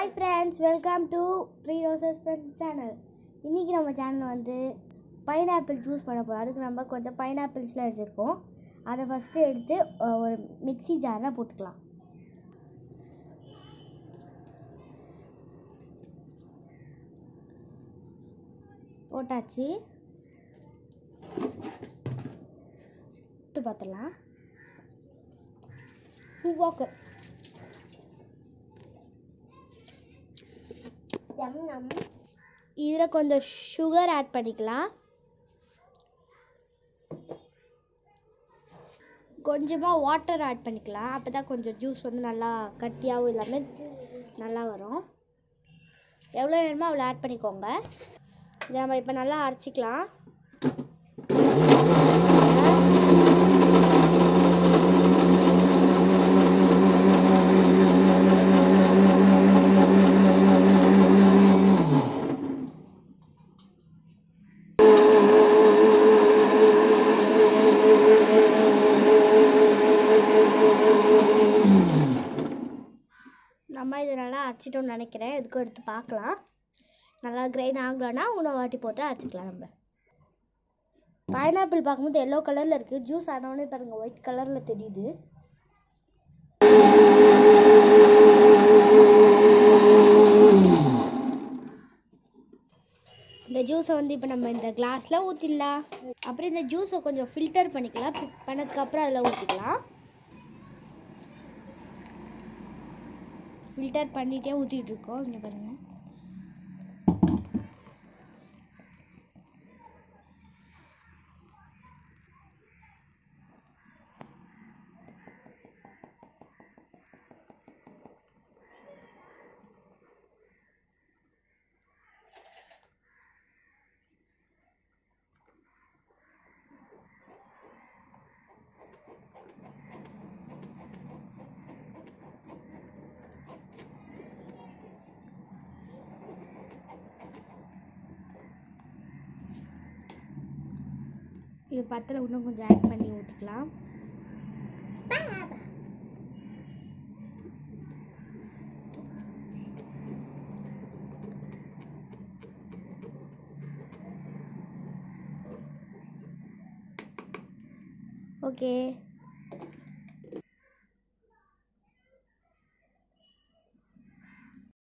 hi friends welcome to three roses friends channel இன்றைக்கி நம்ம channel வந்து பைனாப்பிள் ஜூஸ் பண்ண போகிறோம் அதுக்கு நம்ம கொஞ்சம் பைனாப்பிள்ஸ்லாம் வச்சுருக்கோம் அதை ஃபஸ்ட்டு எடுத்து அஹ், ஒரு மிக்ஸி ஜாரில் போட்டுக்கலாம் போட்டாச்சு போட்டு பார்த்துடலாம் பூவாக்கு இதில் கொஞ்சம் சுகர் ஆட் பண்ணிக்கலாம் கொஞ்சமாக வாட்டர் ஆட் பண்ணிக்கலாம் அப்போ தான் கொஞ்சம் ஜூஸ் வந்து நல்லா கட்டியாகவும் இல்லாமல் நல்லா வரும் எவ்வளோ நேரமோ அவ்வளோ ஆட் பண்ணிக்கோங்க இதை நம்ம இப்போ நல்லா அரைச்சிக்கலாம் நம்ம இது நல்லா அரைச்சிட்டோம்னு நினைக்கிறேன் எதுக்கும் எடுத்து பார்க்கலாம் நல்லா கிரைண்ட் ஆகலைன்னா இன்னும் வாட்டி போட்டு அரைச்சிக்கலாம் நம்ம பைனாப்பிள் பார்க்கும்போது எல்லோ கலரில் இருக்குது ஜூஸ் ஆனவொடனே பாருங்கள் ஒயிட் கலரில் தெரியுது இந்த ஜூஸை வந்து இப்போ நம்ம இந்த கிளாஸில் ஊற்றிடலாம் அப்புறம் இந்த ஜூஸை கொஞ்சம் ஃபில்டர் பண்ணிக்கலாம் fi- பண்ணதுக்கப்புறம் அதில் ஊற்றிக்கலாம் ஃபில்டர் பண்ணிகிட்டே ஊற்றிட்டு இருக்கோம் இங்கே பாருங்கள் இது பத்தில் இன்னும் கொஞ்சம் ஆட் பண்ணி ஊற்றிக்கலாம் ஓகே